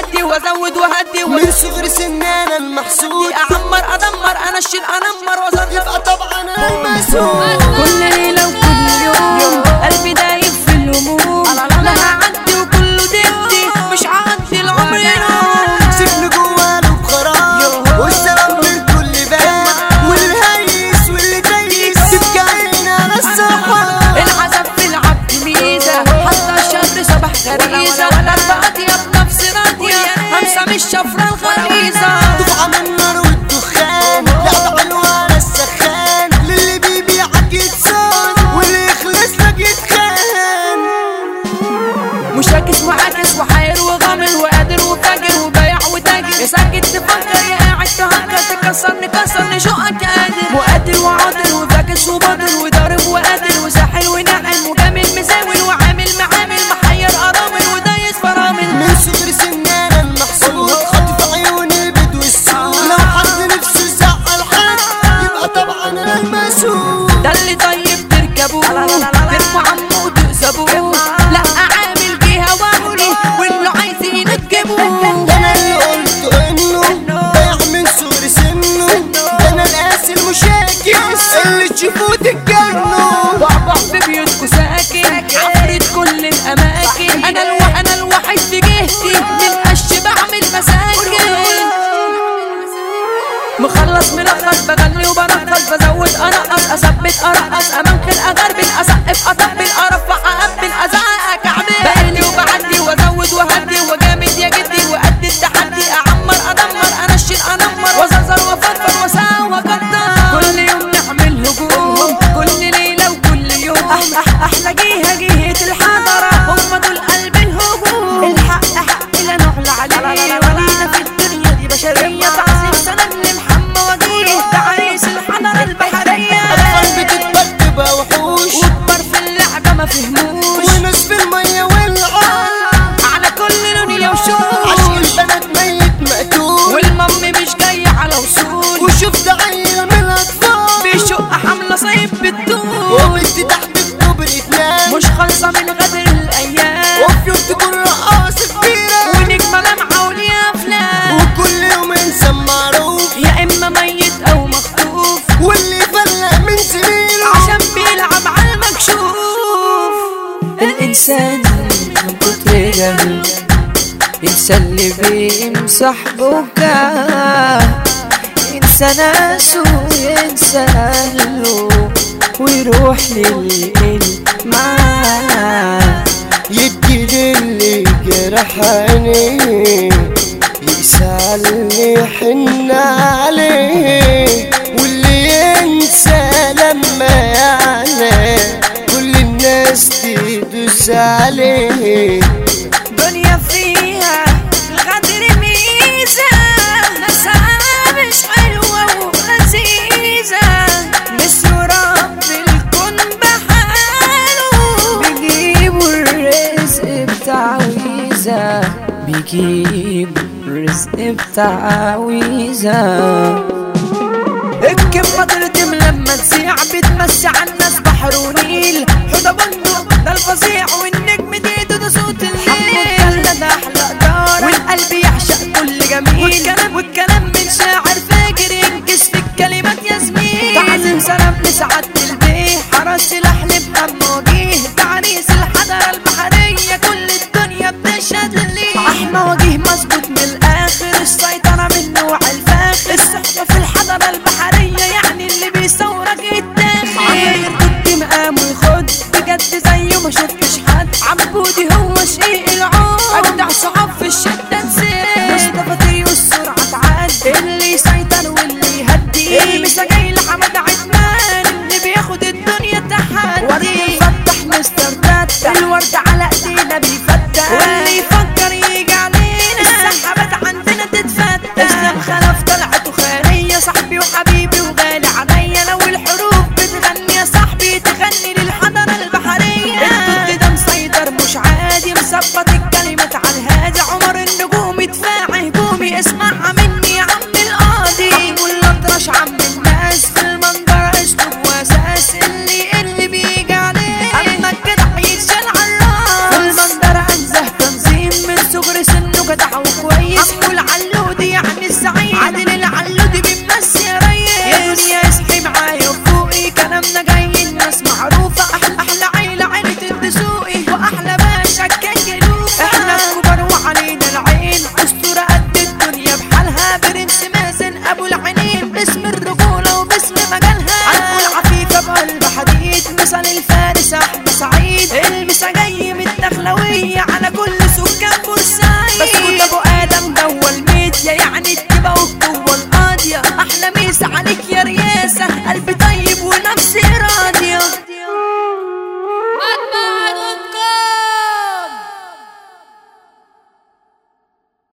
بعدي وازود وهدي من صغر سنانا المحسود اعمر ادمر انشل انمر وازرق يبقى طبعا انا المسؤول كل ليلة وكل يوم قلبي دايب في الهموم لا هعدي وكله ضدي مش هعدي العمر يوم سجن جواله بخراب والسلام من كل باب والهيس واللي دايس تبكي عيني على الصحاب العذاب في العبد ميزة حتى الشر صباح غريزة ولا بقت يا بنفس راضية همسة مش شفرة الغليظة دفعة من النار والدخان لعبة حلوة على السخان للي بيبيعك يتصان واللي يخلص لك يتخان مش راكز وعاكس وحاير وغامر وقادر وفاجر وبايع وتاجر يا ساكت تفكر يا قاعد تهكر تكسرني كسرني شوقك قادر مقاتل وعاطل وفاكس وباطل وضارب وقاتل وساحل وناعم وجامل مساول وعامل معامل محير ارامل ودايس فرامل من صغر سنانا المحسود خاطف عيون البدو السود لو حد نفسه يزعل حد يبقى طبعا انا المسؤول ده اللي طيب تركبوه ترموا عمه وتقزبوه لا عامل جهه وهمي واللي عايزين تجيبوه ده انا اللي قلت انه ضيع من صغر سنه ده انا القاسي المشاكس اللي تشوفوه تتجنوا بعبع في بيوتكو ساكن عفريت كل الاماكن انا الو... انا الوحيد في جهتي من قش بعمل مساكن مخلص ملخص بغني وبرخص بزود انقص اثبت ارقص امنخل اغربل اسقف اطبل ارفع اقبل ازعق اكعبل بقلي وبعدي وازود وهدي وجامد يا جدي وقد التحدي اعمر ادمر انشل انمر وازرزر وافكر واساوي واقدر كل يوم نعمل هجوم كل ليله وكل يوم أح أح احلى جهه جهه الحضره هم دول قلب الهجوم الحق حق لا نعلى عليه ولينا في الدنيا دي بشريه تعظيم سلام لمحمد وجيه تعريس الحضاره البحريه اطفال بتتبدب وحوش وكبر في اللعبه ما فهموش وناس في المية والعار على كل لون لو عشق شوش البنات ميت مقتول والمم مش جايه على وصول وشفت عيل من الاطفال بيشق حمله صيب بالطول وبنت تحت الكوبري تنام مش خالصه من غدر الايام وفي يوم تكون رقاصة كبيرة ونجمه لمعه وليها افلام وكل يوم انسان معروف يا اما ميت او مخطوف واللي فلق من زميله عشان بيلعب على المكشوف الانسان من كتر جهله ينسى اللي بيمسح بكاه ينسى ناسه وينسى اهله ويروح للي معاه يدي للي جرح عينيه يسألني يحن عليه واللي ينسى لما يعلى كل الناس تدوس عليه دنيا فيها الغدر ميزة ناسها مش حلوة ولذيذة نسيوا رب الكون بحاله بيجيبوا الرزق بتعويذة بيجيبوا الرزق بتعويذة الكلمة تردم لما تسيع بتمسي على الناس بحر ونيل حوضة بندق ده الفظيع والنجم ديده ده صوت الليل ده احلى إدارة والقلب يعشق كل جميل والكلام والكلام من شاعر فاجر ينكس في الكلمات يا زميل تعزم سلام لسعادة البيه حرس سلاح لبهم وجيه تعريس الحضارة البحرية كل الدنيا بتشهد ليه احمى وجيه مظبوط من الاخر السيطرة من نوع الفاخر الصحبة في الحضارة البحرية يعني اللي بيصورك يتاخد عمري كنت مقام ويخد بجد زيه ما شفتش حد عبودي هو شقيق العود اجدع صحاب في الشدة نسيت مصطفى تيو السرعة تعدي اللي يسيطر واللي يهدي المسا جاي لحمد عدنان اللي بياخد الدنيا تحدي ورد مفتح مستر تاتا الورد على ايدينا بيفتح واللي يفكر يجي عليه وجدع وكويس حمو العلودي يعني الزعيم عادل العلودي بيمسي يا ريس يا دنيا اصحي معايا وفوقي كلامنا جاي الناس معروفة احلى احلى عيلة عيلة الدسوقي واحلى باشا الكنجلوفة احنا الكبار وعلينا العين اسطورة قد الدنيا بحالها برنس مازن ابو العينين باسم الرجولة وباسم مجالها عنقوا العفيفة بقلب حديد مثل الفارس احمد سعيد المسا جاي من الدخلوية على كل سكان بورسعيد بس كنت ابو ادم جوه الميديا يعني التبا والقوة القاضية احلى ميس عليك